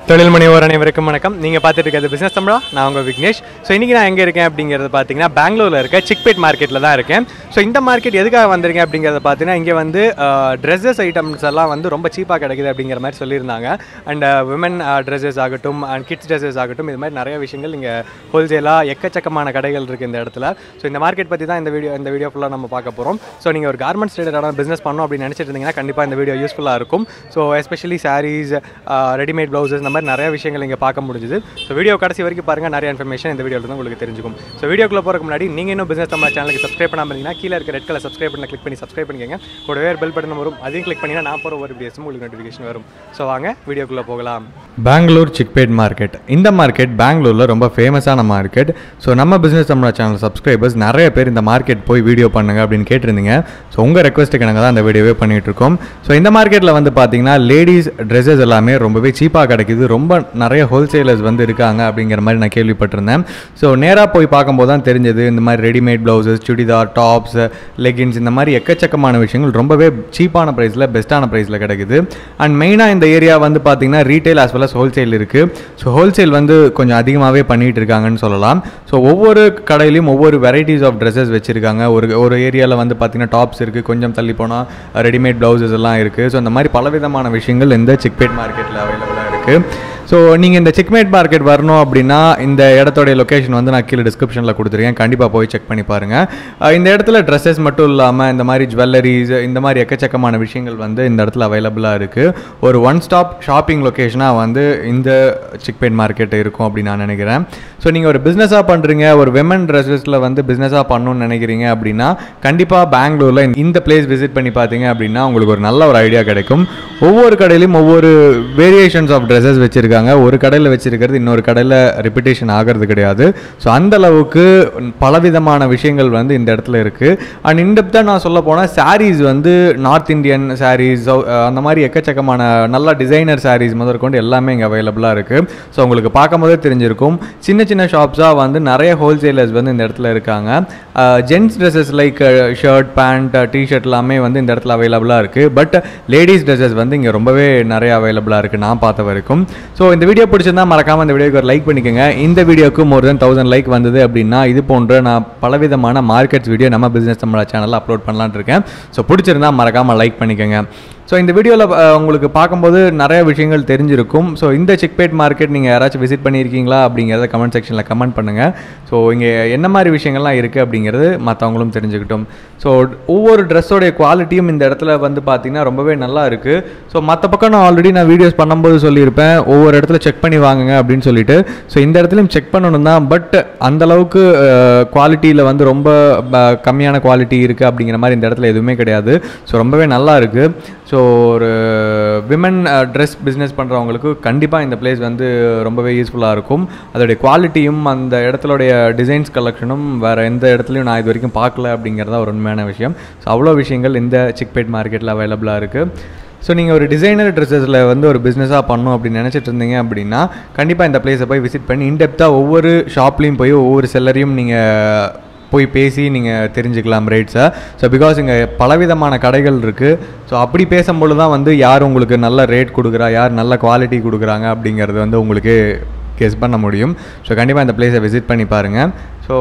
தொழில் முனைவோர் அனைவருக்கும் வணக்கம் நீங்கள் பார்த்துட்டு இருக்கிறது பிஸ்னஸ் தமிழா நான் உங்கள் விக்னேஷ் ஸோ இன்றைக்கி நான் எங்கே இருக்கேன் அப்படிங்கிறது பார்த்தீங்கன்னா பெங்களூரில் இருக்க சிக்பேட் மார்க்கெட்டில் தான் இருக்கேன் ஸோ இந்த மார்க்கெட் எதுக்காக வந்திருக்கேன் அப்படிங்கிறத பார்த்தீங்கன்னா இங்கே வந்து ட்ரெஸ்ஸஸ் ஐட்டம்ஸ் எல்லாம் வந்து ரொம்ப சீப்பாக கிடைக்குது அப்படிங்கிற மாதிரி சொல்லியிருந்தாங்க அண்ட் விமன் ட்ரெஸ்ஸஸ் ஆகட்டும் அண்ட் கிட்ஸ் ட்ரெஸ்ஸஸ் ஆகட்டும் இது மாதிரி நிறைய விஷயங்கள் இங்கே ஹோல்சேலாக எக்கச்சக்கமான கடைகள் இருக்குது இந்த இடத்துல ஸோ இந்த மார்க்கெட் பற்றி தான் இந்த வீடியோ இந்த வீடியோ ஃபுல்லாக நம்ம பார்க்க போகிறோம் ஸோ நீங்கள் ஒரு கார்மெண்ட்ஸ் ரிலேட்டடான பிஸ்னஸ் பண்ணணும் அப்படின்னு நினச்சிட்டு இருந்தீங்கன்னா கண்டிப்பாக இந்த வீடியோ யூஸ்ஃபுல்லாக இருக்கும் so especially saris readymade blouses இந்த மாதிரி நிறைய விஷயங்கள் இங்கே பார்க்க முடிஞ்சுது ஸோ வீடியோ கடைசி வரைக்கும் பாருங்கள் நிறைய இன்ஃபர்மேஷன் இந்த வீடியோவில் தான் உங்களுக்கு தெரிஞ்சுக்கும் ஸோ வீடியோக்குள்ள போகிறதுக்கு முன்னாடி நீங்கள் இன்னும் பிஸ்னஸ் நம்ம சேனலுக்கு சப்ஸ்கிரைப் பண்ணாமல் இருந்தீங்கன்னா கீழே இருக்க ரெட் கலர் சப்ஸ்கிரைப் பண்ண கிளிக் பண்ணி சப்ஸ்கிரைப் பண்ணிக்கங்க கூடவே பெல் பட்டன் வரும் அதையும் கிளிக் பண்ணினா நான் போகிற ஒரு வீடியோஸும் உங்களுக்கு நோட்டிஃபிகேஷன் வரும் ஸோ வாங்க வீடியோக்குள்ளே போகலாம் பெங்களூர் சிக்பேட் மார்க்கெட் இந்த மார்க்கெட் பெங்களூரில் ரொம்ப ஃபேமஸான மார்க்கெட் ஸோ நம்ம பிஸ்னஸ் தமிழா சேனல் சப்ஸ்கிரைபர்ஸ் நிறைய பேர் இந்த மார்க்கெட் போய் வீடியோ பண்ணுங்க அப்படின்னு கேட்டிருந்தீங்க ஸோ உங்கள் ரெக்வஸ்ட்டுக்கு நாங்கள் தான் அந்த வீடியோவே பண்ணிட்டு இருக்கோம் ஸோ இந்த மார்க்கெட்டில் வந்து பார்த்தீங்கன்னா லேடிஸ் ட்ரெஸ்ஸஸ் எல்லாமே ரொம்பவே சீப்பாக கிடைக்குது ரொம்ப நிறைய ஹோல்சேலர்ஸ் வந்து இருக்காங்க அப்படிங்கிற மாதிரி நான் கேள்விப்பட்டிருந்தேன் ஸோ நேராக போய் பார்க்கும்போது தான் தெரிஞ்சது இந்த மாதிரி readymade blouses churidar tops leggings இந்த மாதிரி எக்கச்சக்கமான விஷயங்கள் ரொம்பவே சீப்பான ப்ரைஸில் பெஸ்ட்டான ப்ரைஸில் கிடைக்குது அண்ட் மெயினாக இந்த ஏரியா வந்து பார்த்தீங்கன்னா retail as well as wholesale இருக்குது ஸோ ஹோல்சேல் வந்து கொஞ்சம் அதிகமாகவே பண்ணிகிட்டு இருக்காங்கன்னு சொல்லலாம் ஸோ ஒவ்வொரு கடையிலையும் ஒவ்வொரு வெரைட்டிஸ் ஆஃப் ட்ரெஸ்ஸஸ் வச்சுருக்காங்க ஒரு ஒரு ஏரியாவில் வந்து பார்த்தீங்கன்னா டாப்ஸ் இருக்குது கொஞ்சம் தள்ளி போனால் ரெடிமேட் ப்ளவுசஸ் எல்லாம் இருக்குது ஸோ அந்த மாதிரி பலவிதமான விஷயங்கள் இந்த சிக்பேட் மார்க்கெட்டில் அவைலபிளாக இருக்குது ஸோ நீங்கள் இந்த செக்மேட் மார்க்கெட் வரணும் அப்படின்னா இந்த இடத்தோடைய லொக்கேஷன் வந்து நான் கீழே டிஸ்கிரிப்ஷனில் கொடுத்துருக்கேன் கண்டிப்பாக போய் செக் பண்ணி பாருங்கள் அஹ் இந்த இடத்துல ட்ரெஸ்ஸஸ் மட்டும் இல்லாமல் இந்த மாதிரி ஜுவல்லரிஸ் இந்த மாதிரி எக்கச்சக்கமான விஷயங்கள் வந்து இந்த இடத்துல அவைலபிளாக இருக்குது ஒரு ஒன் ஸ்டாப் ஷாப்பிங் லொக்கேஷனாக வந்து இந்த சிக்பேட் மார்க்கெட் இருக்கும் அப்படின்னு நான் நினைக்கிறேன் ஸோ நீங்கள் ஒரு பிஸ்னஸாக பண்ணுறீங்க ஒரு விமன் ட்ரெஸ்ஸஸில் வந்து பிஸ்னஸாக பண்ணணும்னு நினைக்கிறீங்க அப்படின்னா கண்டிப்பாக பெங்களூரில் இந்த பிளேஸ் விசிட் பண்ணி பார்த்தீங்க அப்படின்னா உங்களுக்கு ஒரு நல்ல ஒரு ஐடியா கிடைக்கும் ஒவ்வொரு கடையிலையும் ஒவ்வொரு வேரியேஷன்ஸ் ஆஃப் ட்ரெஸ்ஸஸ் வச்சுருக்காங்க ஒரு கடையில் வச்சிருக்கிறது இன்னொரு கடையில் ரிப்பிட்டேஷன் ஆகிறது கிடையாது ஸோ அந்த அளவுக்கு பலவிதமான விஷயங்கள் வந்து இந்த இடத்துல இருக்குது அண்ட் இன்டெப்த்தாக நான் சொல்ல போனால் சாரீஸ் வந்து நார்த் இந்தியன் சாரீஸ் அந்த மாதிரி எக்கச்சக்கமான நல்ல டிசைனர் சாரீஸ் முதற்கொண்டு எல்லாமே இங்கே அவைலபிளாக இருக்குது ஸோ உங்களுக்கு பார்க்கும்போதே தெரிஞ்சிருக்கும் சின்ன சின்ன ஷாப்ஸாக வந்து நிறைய ஹோல்சேலர்ஸ் வந்து இந்த இடத்துல இருக்காங்க gents dresses like shirt pant T shirt எல்லாமே வந்து இந்த இடத்துல அவைலபிளாக இருக்குது பட் லேடிஸ் ட்ரெஸ்ஸஸ் வந்து இங்கே ரொம்பவே நிறைய அவைலபிளாக இருக்குது நான் பார்த்த வரைக்கும் ஸோ இந்த வீடியோ பிடிச்சிருந்தா மறக்காமல் இந்த வீடியோக்கு ஒரு லைக் பண்ணிக்கோங்க இந்த வீடியோக்கு மோர் தென் தௌசண்ட் லைக் வந்தது அப்படின்னா இது போன்ற நான் பலவிதமான மார்க்கெட்ஸ் வீடியோ நம்ம பிஸ்னஸ் தமிழா சேனலில் அப்லோட் பண்ணலான்னு இருக்கேன் ஸோ பிடிச்சிருந்தா மறக்காமல் லைக் பண்ணிக்கோங்க ஸோ இந்த வீடியோவில் உங்களுக்கு பார்க்கும்போது நிறைய விஷயங்கள் தெரிஞ்சிருக்கும் ஸோ இந்த செக்பேட் மார்க்கெட் நீங்கள் யாராச்சும் விசிட் பண்ணியிருக்கீங்களா அப்படிங்கிறத கமெண்ட் செக்ஷனில் கமெண்ட் பண்ணுங்கள் ஸோ இங்கே என்ன மாதிரி விஷயங்கள்லாம் இருக்குது அப்படிங்கிறது மற்றவங்களும் தெரிஞ்சுக்கிட்டும் ஸோ ஒவ்வொரு ட்ரெஸ்ஸோடைய குவாலிட்டியும் இந்த இடத்துல வந்து பார்த்திங்கன்னா ரொம்பவே நல்லா இருக்குது ஸோ மற்ற பக்கம் நான் ஆல்ரெடி நான் வீடியோஸ் பண்ணும்போது சொல்லியிருப்பேன் ஒவ்வொரு இடத்துல செக் பண்ணி வாங்குங்க அப்படின்னு சொல்லிட்டு ஸோ இந்த இடத்துலையும் செக் பண்ணணும் தான் பட் அந்தளவுக்கு குவாலிட்டியில் வந்து ரொம்ப ப- கம்மியான குவாலிட்டி இருக்குது அப்படிங்கிற மாதிரி இந்த இடத்துல எதுவுமே கிடையாது ஸோ ரொம்பவே நல்லா இருக்குது ஸோ ஒரு விமன் ட்ரெஸ் பிஸ்னஸ் பண்ணுறவங்களுக்கு கண்டிப்பாக இந்த பிளேஸ் வந்து ரொம்பவே யூஸ்ஃபுல்லாக இருக்கும் அதோடைய குவாலிட்டியும் அந்த இடத்துலடைய டிசைன்ஸ் கலெக்ஷனும் வேறு எந்த இடத்துலையும் நான் இது வரைக்கும் பார்க்கல அப்படிங்கிறதா ஒரு உண்மையான விஷயம் ஸோ அவ்வளோ விஷயங்கள் இந்த சிக்பேட் மார்க்கெட்டில் அவைலபிளாக இருக்குது ஸோ நீங்கள் ஒரு டிசைனர் ட்ரெஸ்ஸஸில் வந்து ஒரு பிஸ்னஸாக பண்ணணும் அப்படின்னு நினச்சிட்டு இருந்தீங்க அப்படின்னா கண்டிப்பாக இந்த பிளேஸை போய் விசிட் பண்ணி இன்டெப்த்தாக ஒவ்வொரு ஷாப்லேயும் போய் ஒவ்வொரு செல்லரையும் நீங்கள் போய் பேசி நீங்கள் தெரிஞ்சுக்கலாம் ரேட்ஸை ஸோ பிகாஸ் இங்கே பலவிதமான கடைகள் இருக்குது ஸோ அப்படி பேசும்பொழுது தான் வந்து யார் உங்களுக்கு நல்ல ரேட் கொடுக்குறா யார் நல்ல குவாலிட்டி கொடுக்குறாங்க அப்படிங்கிறது வந்து உங்களுக்கு கெஸ் பண்ண முடியும் ஸோ கண்டிப்பாக இந்த பிளேஸை விசிட் பண்ணி பாருங்கள் ஸோ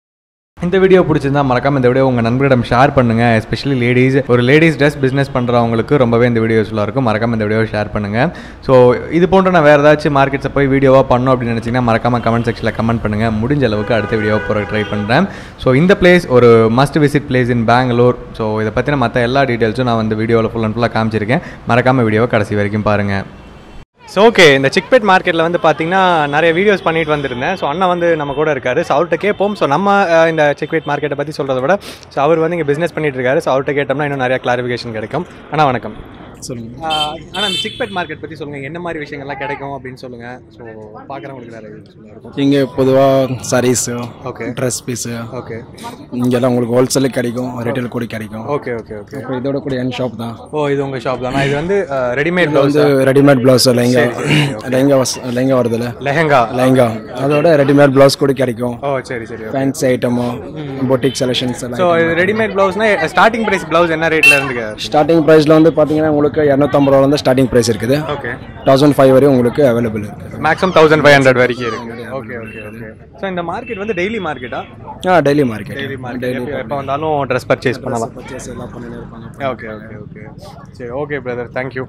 இந்த வீடியோ பிடிச்சிருந்தா மறக்காம இந்த வீடியோ உங்கள் நண்பர்களிடம் ஷேர் பண்ணுங்க எஸ்பெஷலி லேடிஸ் ஒரு லேடிஸ் ட்ரெஸ் பிஸ்னஸ் பண்ணுறவங்களுக்கு ரொம்பவே இந்த வீடியோ யூஸ்ஃபுல்லாக இருக்கும் மறக்காம இந்த வீடியோ ஷேர் பண்ணுங்க ஸோ இது போன்ற நான் வேறு ஏதாச்சும் மார்க்கெட்ஸை போய் வீடியோவாக பண்ணணும் அப்படின்னு நினச்சிங்கன்னா மறக்காம கமெண்ட் செக்ஷனில் கமெண்ட் பண்ணுங்க முடிஞ்ச அளவுக்கு அடுத்த வீடியோ போகிற ட்ரை பண்ணுறேன் ஸோ இந்த பிளேஸ் ஒரு must visit place in Bangalore so இதை பற்றின மற்ற எல்லா டீட்டெயில்ஸும் நான் வந்து வீடியோவில் ஃபுல் அண்ட் ஃபுல்லாக காமிச்சிருக்கேன் மறக்காம வீடியோவை கடைசி வரைக்கும் பாருங்கள் ஸோ ஓகே இந்த சிக்பேட் மார்க்கெட்டில் வந்து பார்த்தீங்கன்னா நிறைய வீடியோஸ் பண்ணிட்டு வந்திருந்தேன் ஸோ அண்ணா வந்து நம்ம கூட இருக்காரு ஸோ அவர்கிட்ட கேட்போம் ஸோ நம்ம அஹ், இந்த சிக்பேட் மார்க்கெட்டை பற்றி சொல்கிறத விட ஸோ அவர் வந்து இங்கே பிஸ்னஸ் பண்ணிட்டு இருக்காரு ஸோ அவர்கிட்ட கேட்டோம்னா இன்னும் நிறைய கிளாரிஃபிகேஷன் கிடைக்கும் அண்ணா வணக்கம் சொல்லுங்க ஆனால் இந்த சிக்பேட் மார்க்கெட் பற்றி சொல்லுங்கள் என்ன மாதிரி விஷயங்கள்லாம் கிடைக்கும் அப்படின்னு சொல்லுங்கள் ஸோ பார்க்குறவங்களுக்கு நிறைய யூஸ்ஃபுல்லாக இருக்கும் இங்கே பொதுவாக saris okay dress piece okay இங்கெல்லாம் உங்களுக்கு ஹோல்சேலே கிடைக்கும் ரீட்டைல் கூட கிடைக்கும் ஓகே ஓகே ஓகே அப்புறம் இதோட கூட என் ஷாப் தான் ஓ இது உங்கள் ஷாப் தானா இது வந்து ரெடிமேட் இது வந்து ரெடிமேட் ப்ளவுஸ் லெஹங்கா லெஹங்கா வஸ் லெஹங்கா வருதுல்ல லெஹங்கா லெஹங்கா அதோட ரெடிமேட் ப்ளவுஸ் கூட கிடைக்கும் ஓ சரி சரி fancy item boutique selections so எல்லாம் இது ரெடிமேட் ப்ளவுஸ்னா ஸ்டார்டிங் ப்ரைஸ் ப்ளவுஸ் என்ன ரேட்ல இருந்துங்க ஸ்டார்டிங் ப்ரைஸில் வந்து பார்த்தீங்கன்னா உங்களுக்கு உங்களுக்கு இரநூத்தம்பது ரூபாலேருந்து ஸ்டார்டிங் ப்ரைஸ் இருக்குது ஓகே தௌசண்ட் ஃபைவ் வரையும் உங்களுக்கு அவைலபிள் இருக்குது மேக்ஸிமம் தௌசண்ட் ஃபைவ் ஹண்ட்ரட் வரைக்கும் இருக்கு ஓகே ஓகே ஓகே ஸோ இந்த மார்க்கெட் வந்து டெய்லி மார்க்கெட்டா ஆ டெய்லி மார்க்கெட் டெய்லி மார்க்கெட் எப்போ வந்தாலும் ட்ரெஸ் பர்ச்சேஸ் பண்ணலாம் பர்ச்சேஸ் எல்லாம் பண்ணிட்டு இருப்பாங்க ஓகே ஓகே ஓகே சரி okay brother thank you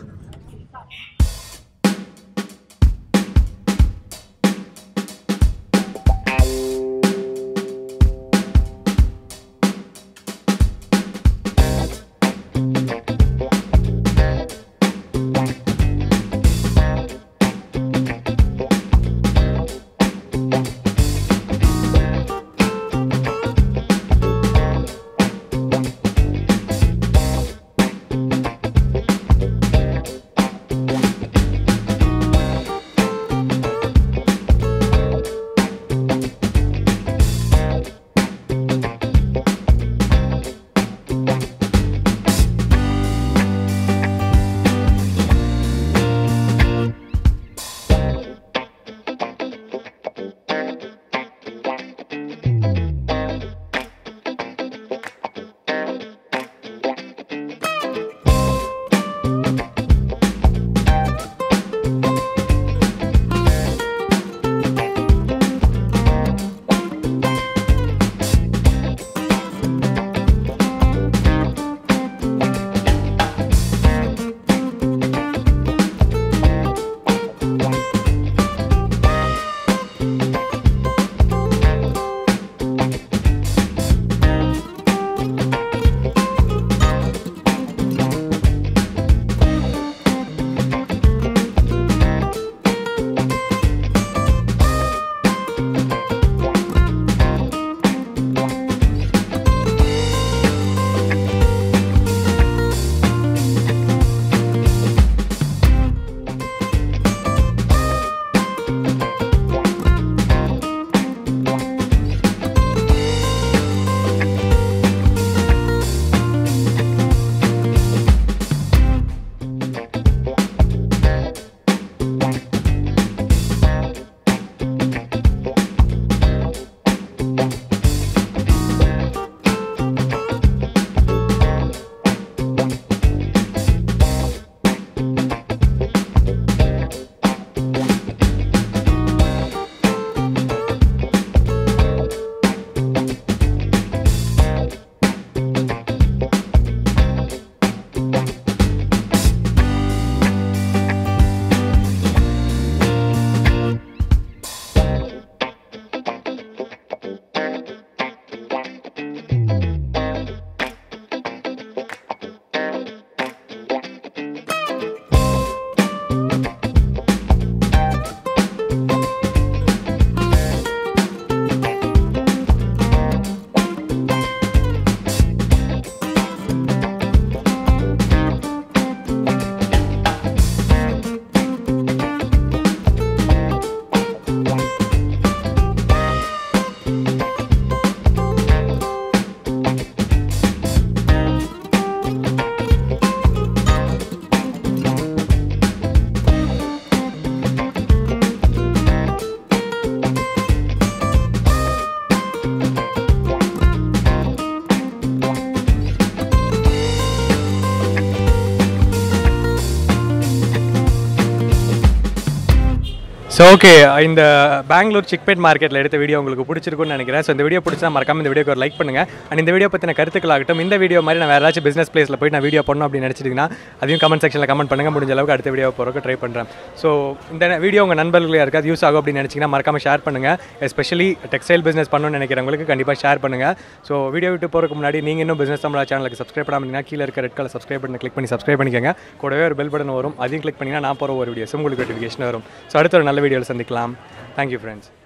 so okay இந்த பெங்களூர் சிக்பேட் மார்க்கெட்டில் எடுத்த வீடியோ உங்களுக்கு பிடிச்சிருக்கும்னு நினைக்கிறேன் ஸோ இந்த வீடியோ பிடிச்சா மறக்காம இந்த வீடியோக்கு ஒரு லைக் பண்ணுங்க அண்ட் இந்த வீடியோ பற்றின கருத்துக்களாகட்டும் இந்த வீடியோ மாதிரி நான் வேறு ஏதாச்சும் பிஸ்னஸ் பிளேஸில் போய் நான் வீடியோ பண்ணணும் அப்படின்னு நினச்சிட்டிங்கன்னா அதையும் கமெண்ட் செக்ஷனில் கமெண்ட் பண்ணுங்க முடிஞ்ச அளவுக்கு அடுத்த வீடியோ போகிறதுக்கு ட்ரை பண்ணுறேன் ஸோ இந்த வீடியோ உங்கள் நண்பர்களுக்கு யாருக்காவது யூஸ் ஆகும் அப்படின்னு நினச்சிங்கன்னா மறக்காம ஷேர் பண்ணுங்கள் எஸ்பெஷலி டெக்ஸ்டைல் பிஸ்னஸ் பண்ணணும்னு நினைக்கிறவங்களுக்கு கண்டிப்பாக ஷேர் பண்ணுங்கள் ஸோ வீடியோ விட்டு போகிறதுக்கு முன்னாடி நீங்கள் இன்னும் பிஸ்னஸ் தமிழா சேனலுக்கு சப்ஸ்கிரைப் பண்ணாமல் கீழே இருக்க ரெட் கலர் சப்ஸ்கிரைப் பண்ணி கிளிக் பண்ணி சப்ஸ்கிரைப் பண்ணிக்கோங்க கூடவே ஒரு பெல் பட்டன் வரும் அதையும் கிளிக் பண்ணிங்கன்னா நான் போகிற ஒரு வீடியோஸ் உங்களுக்கு நோட்டிஃபிகேஷன் வரும் ஸோ அடுத்த ஒரு நல்ல வீடியோவில் சந்திக்கலாம் தேங்க்யூ ஃப்ரெண்ட்ஸ்